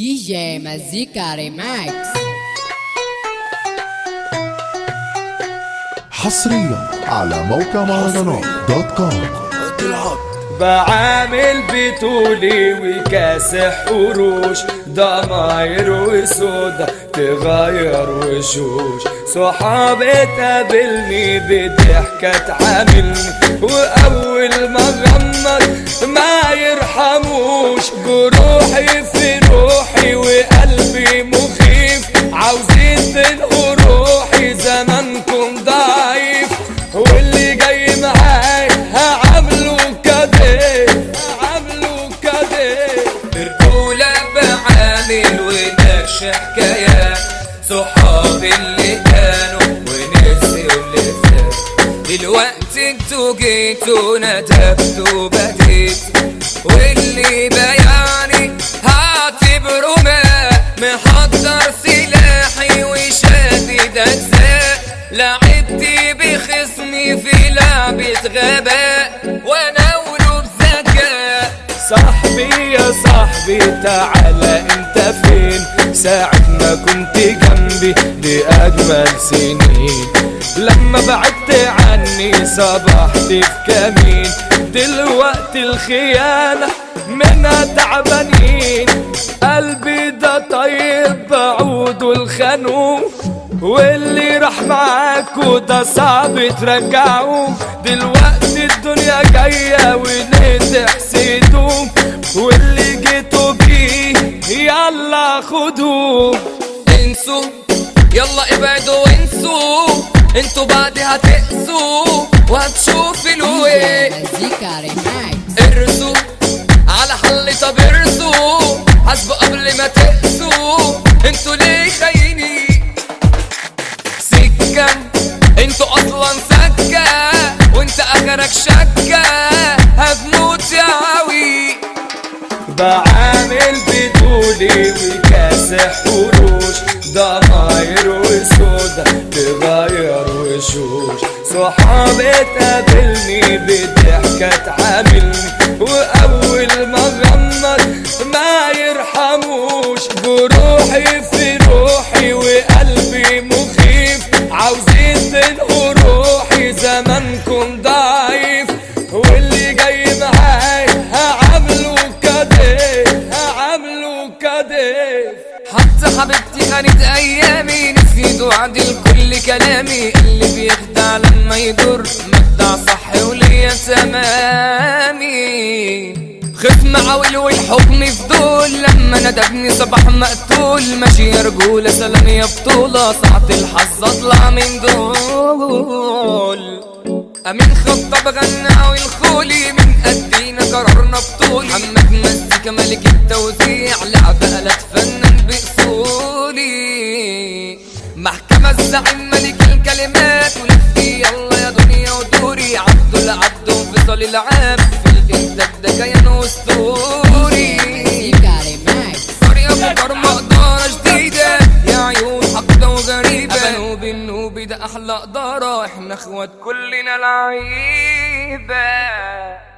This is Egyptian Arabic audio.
دي جي مزيكا ريماكس حصريا على موقع مهرجانات دوت كوم بعامل بطولي وكاسح قروش ضماير وسودا تغير وشوش صحابي تقابلني بضحكة تعاملني وأول ما غمض ما يرحموش جروحي في روحي وقلبي مخيف عاوزين تلقوا روحي زمانكم ضعيف واللي جاي معاي هعمله كده هعمله كده رجولة بعامل ونكش حكايات صحابي اللي كانوا ونسيوا اللي فات دلوقتي انتوا جيتوا ندبتوا بديت واللي بيعني هعتبره ماء محضر سلاحي وشادد اجزاء لعبت بخصمي في لعبة غباء وناوله بذكاء صاحبي يا صاحبي تعالى انت فين ساعة ما كنت جنبي دي اجمل سنين لما بعدت عني صبحت في كمين دلوقتي الخيانة منها تعبانين قلبي ده طيب بعوده الخنوق واللي راح معاكوا ده صعب ترجعوه دلوقتي الدنيا جاية وليه تحسدوه واللي جيتوا بيه يلا خدوه انسوا يلا ابعدوا وانسوا انتوا بعد هتقسوا وهتشوفوا دي الويل جي مزيكا ريماكس ارسوا على حل طب ارسوا حاسبوا قبل ما تقسوا انتوا ليه خاينين سكة انتوا اصلا سكة وانت اخرك شكة هتموت يا عوي بعامل بطولي وكاسح قروش ضماير وسودا تغير وشوش صحابي تقابلني بضحكة تعاملني وأول ما غمض ما يرحموش جروحي في روحي وقلبي مخيف عاوزين تلقوا روحي زمانكم ضعيف واللي جاي معاي هعمله كده هعمله كده حتى حبيبتي خانت ايامي نسيت وعدل كل كلامي اللي بيخدع لما يضر مخدع صح وليا تمامي خصم عاول والحكم في دول لما ندبني صباح مقتول ماشي يا رجولة سلام يا بطولة ساعة الحظ اطلع من دول امين خطاب غنى والخولي من قدينا قررنا بطولي محمد مزيكا ملك التوزيع لعبة آلات فنان بأصولي محكمة الزعيم ملك الكلمات ولفي يلا يا دنيا ودوري عبدو العبدو فيصل العاب في الانتاج ده كيان اسطوري مزيكا ريماكس سوري ابو كرم قدارة جديدة يا عيون حقدة وغريبة ابنو بالنوبي ده احلى قدارة احنا اخوات كلنا لعيبة